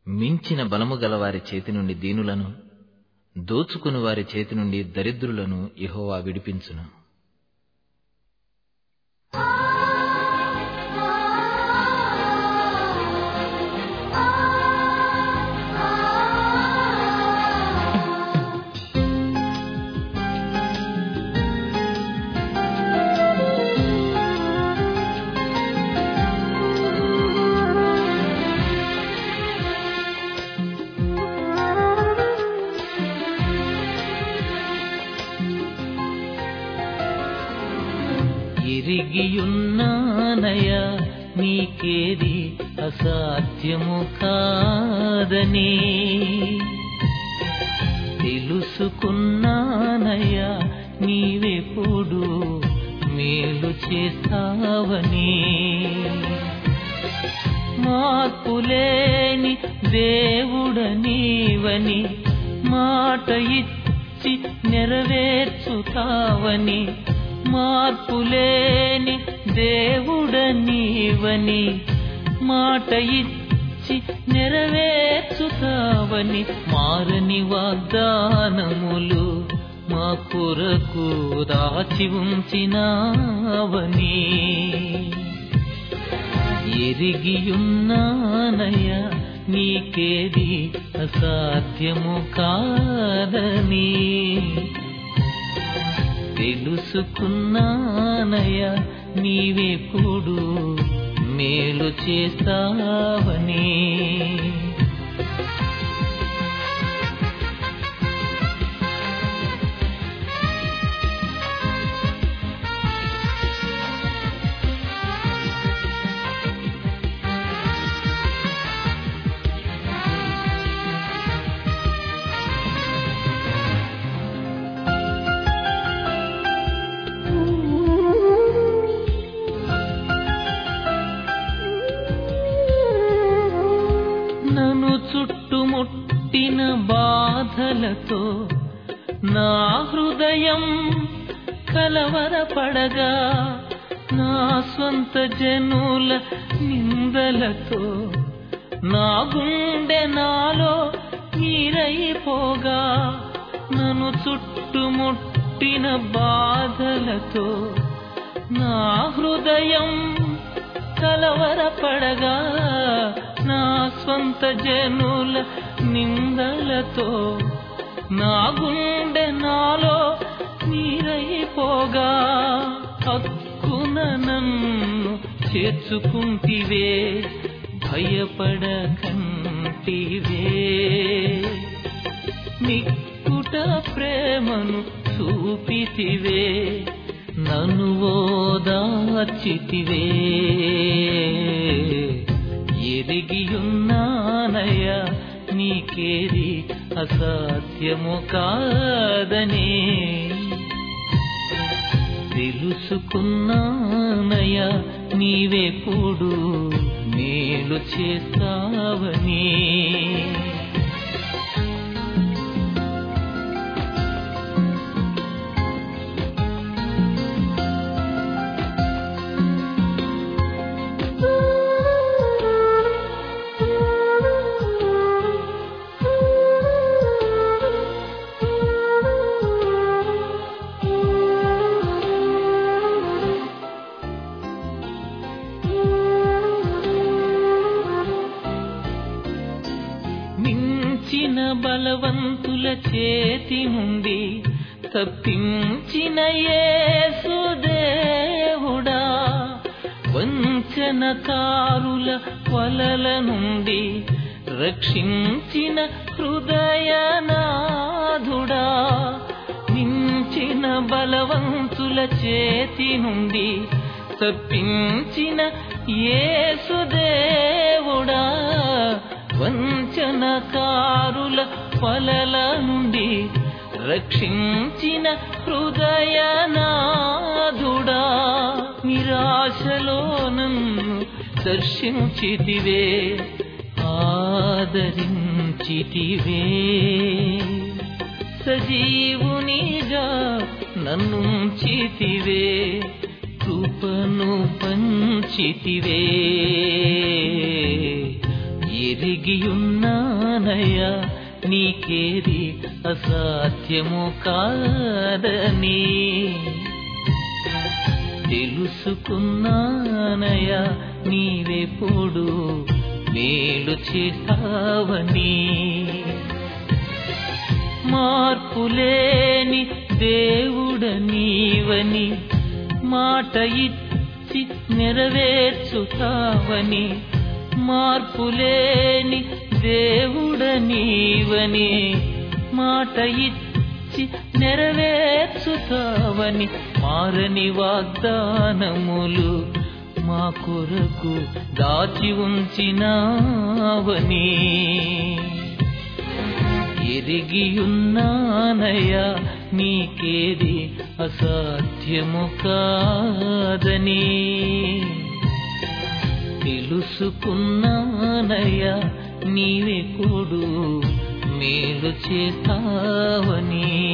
మించిన బలము గల వారి చేతి నుండి దీనులను దోచుకుని వారి చేతి నుండి దరిద్రులను యెహోవా విడిపించును ఎరిగియున్నానయ నీకేది అసాధ్యము కాదని తెలుసుకున్నానయ నీవెప్పుడు మేలు చేస్తావని మార్పులేని దేవుడనీవని మాట ఇచ్చి నెరవేర్చుతావని మార్పులేని దేవుడనీవని మాట ఇచ్చి నెరవేర్చుతావని మారని వాగ్దానములు మా కొరకు దాచి ఉంచినావని ఎరిగియున్నానయ నీకేది అసాధ్యము కాదని తెలుసుకున్నానయ నీవెప్పుడు మేలు చేస్తావని నన్ను చుట్టుముట్టిన బాధలతో నా హృదయం కలవరపడగా నా స్వంత జనుల నిందలతో నా గుండె నాలో నీరైపోగా నన్ను చుట్టుముట్టిన బాధలతో నా హృదయం కలవరపడగా నా స్వంత జనుల నిందలతో నా గుండె నాలో నీరైపోగా హక్కున నన్ను చేర్చుకుంటివే భయపడకంటివే నిక్కుట ప్రేమను చూపితివే నన్ను ఓదాచితివే ఎరిగియున్నానయ నీకేది అసాధ్యము కాదని తెలుసుకున్నానయ నీవెప్పుడు మేలు చేస్తావని మించిన బలవంతుల చేతి నుండి తప్పించిన యేసుదేవుడా వంచనకారుల వలల నుండి రక్షించిన హృదయనాథుడా మించిన బలవంతుల చేతి నుండి తప్పించిన యేసుదేవుడా వంచనకారుల వలల నుండి రక్షించిన హృదయనాథుడా నిరాశలో నన్ను దర్శించితివే ఆదరించితివే సజీవునిగా నన్ను చితివే కృపను పంచితివే ఎరిగియున్నానయ్యా నీకేది అసాధ్యము కాదని తెలుసుకున్నానయ్యా నీవెప్పుడు మేలు చేస్తావని మార్పులేని దేవుడ నీవని మాట ఇచ్చి నెరవేర్చుతావని మార్పులేని దేవుడ నీవని మాట ఇచ్చి నెరవేర్చుతావని మారని వాగ్దానములు మా కొరకు దాచి ఉంచినావని ఎరిగియున్నానయ్యా నీకేది అసాధ్యము కాదని తెలుసుకున్నానయ్యా నీవెప్పుడు మేలు చేస్తావని